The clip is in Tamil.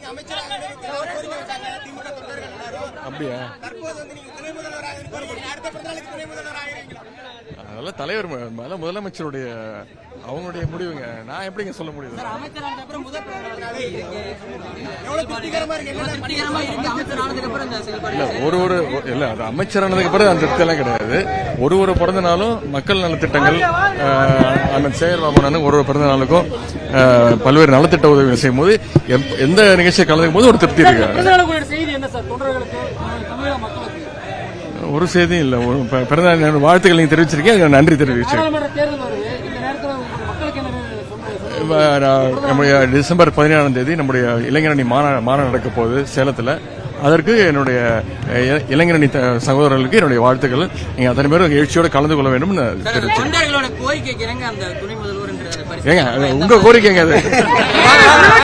நீங்க அமைச்சராக இருந்தீங்க, கோரிக்கை வச்சாங்க திமுக தொண்டர்கள் எல்லாரும். அப்படியா தற்போது வந்து நீங்க துணை முதல்வராக இருக்கீங்க. அடுத்த பிறந்தநாளுக்கு துணை முதல்வராக இருக்கீங்களா? அதெல்லாம் தலைவர் ம- மேல முதலமைச்சருடைய அவங்களுடைய முடிவுங்க நான் எப்படிங்க சொல்ல முடியும் அமைச்சரானதுக்கு அப்புறம் முதல் பிறந்த நாளே இருக்கு. எவ்வளவு திருப்திகரமா இருக்கு எவ்வளவு திருப்திகரமா இருக்கு அமைச்சர் ஆனதுக்கு அப்புறம் இந்த செயல்பாடு இல்ல ஒரு ஒரு இல்ல அது அமைச்சரானதுக்கு பிறகு அந்த திட்டம்லாம் கிடையாது ஒரு ஒரு பிறந்த நாளும் மக்கள் நலத்திட்டங்கள் ஆஹ், அண்ணன் சேகர் பாபு ஒரு ஒரு பிறந்த நாளுக்கும் ஆஹ், பல்வேறு நலத்திட்ட உதவிகள் செய்யும் போது எப்- எந்த நிகழ்ச்சியை கலந்துக்கும் போது ஒரு திருப்தி இருக்கு பிறந்தநாளுக்குரிய செய்தி என்ன சார் தொண்டர்களுக்கு தமிழக மக்களுக்கு ஒரு செய்தியும் இல்ல ஒரு ப- பிறந்த நாள் வாழ்த்துக்கள் நீங்க தெரிவிச்சிருக்கீங்க அதுக்கு நன்றி தெரிவிச்சேன் நாடாளுமன்ற தேர்தல் வருது இந்த நேரத்தில் உங்களுக்கு மக்களுக்கு என்ன சொல்றது இப்ப நான் நம்முடைய டிசம்பர் பதினேழாம் தேதி நம்முடைய இளைஞரணி மாநாடு மாநாடு நடக்க போகுது சேலத்துல அதற்கு என்னுடைய அஹ், இளைஞரணி த- சகோதரர்களுக்கு என்னுடைய வாழ்த்துக்கள் நீங்க அத்தனை பேரும் எழுச்சியோட கலந்து கொள்ள வேண்டும் தெரிவிச்சேன் தொண்டர்களோட கோரிக்கைக்கு இணங்க அந்த துணை முதல்வர் என்ற பரிசு ஏங்க அது உங்க கோரிக்கைங்க அது